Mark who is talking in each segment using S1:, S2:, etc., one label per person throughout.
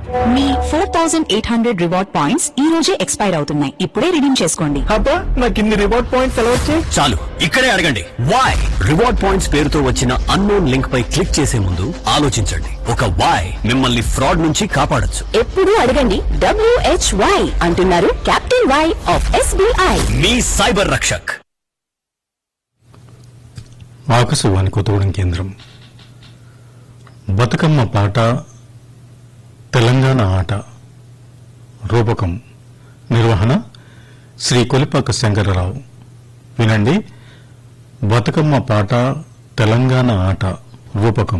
S1: మీ four thousand eight hundred reward points ఈ రోజే expire అవుతున్నాయి ఇప్పుడే రిడీమ్ చేసుకోండి
S2: అబ్బా నాకు ఇన్ని రివార్డ్ పాయింట్స్ ఎలా వచ్చాయి
S3: చాలు ఇక్కడే అడగండి వై రివార్డ్ పాయింట్స్ పేరుతో వచ్చిన అన్నోన్ లింక్ పై క్లిక్ చేసే ముందు ఆలోచించండి ఒక వై మిమ్మల్ని ఫ్రాడ్ నుంచి కాపాడొచ్చు
S1: ఎప్పుడు అడగండి డబ్ల్యూహెచ్వై అంటున్నారు కెప్టెన్ వై ఆఫ్ ఎస్బీఐ
S3: మీ సైబర్ రక్షక్
S4: ఆకాశవాణి కొత్తగూడెం కేంద్రం బతుకమ్మ పాట తెలంగాణ ఆట రూపకం నిర్వహణ శ్రీ కొలిపాక శంకరరావు వినండి బతుకమ్మ పాట తెలంగాణ ఆట రూపకం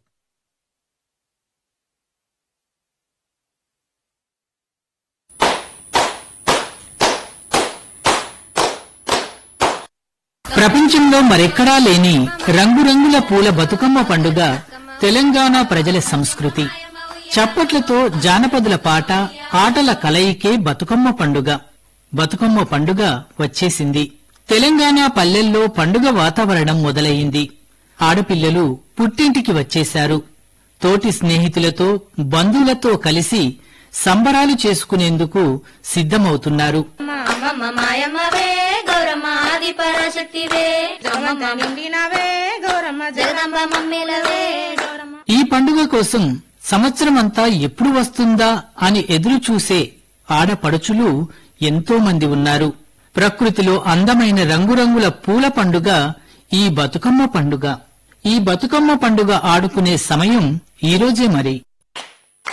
S5: ప్రపంచంలో మరెక్కడా లేని రంగురంగుల పూల బతుకమ్మ పండుగ తెలంగాణ ప్రజల సంస్కృతి చప్పట్లతో జానపదుల పాట ఆటల కలయికే బతుకమ్మ పండుగ బతుకమ్మ పండుగ వచ్చేసింది తెలంగాణ పల్లెల్లో పండుగ వాతావరణం మొదలయింది ఆడపిల్లలు పుట్టింటికి వచ్చేశారు తోటి స్నేహితులతో బంధువులతో కలిసి సంబరాలు చేసుకునేందుకు సిద్ధమవుతున్నారు
S6: అమ్మమ్మ మాయమ్మవే గౌరమ్మ ఆది పరాశక్తివే
S7: జగమంత నిండినవే గౌరమ్మ
S6: జగదంబ మమ్మీలవే గౌరమ్మ
S5: ఈ పండుగ కోసం సంవత్సరమంతా ఎప్పుడు వస్తుందా అని ఎదురు చూసే ఆడపడుచులు ఎంతో మంది ఉన్నారు ప్రకృతిలో అందమైన రంగురంగుల పూల పండుగ ఈ బతుకమ్మ పండుగ ఈ బతుకమ్మ పండుగ ఆడుకునే సమయం ఈ రోజే మరి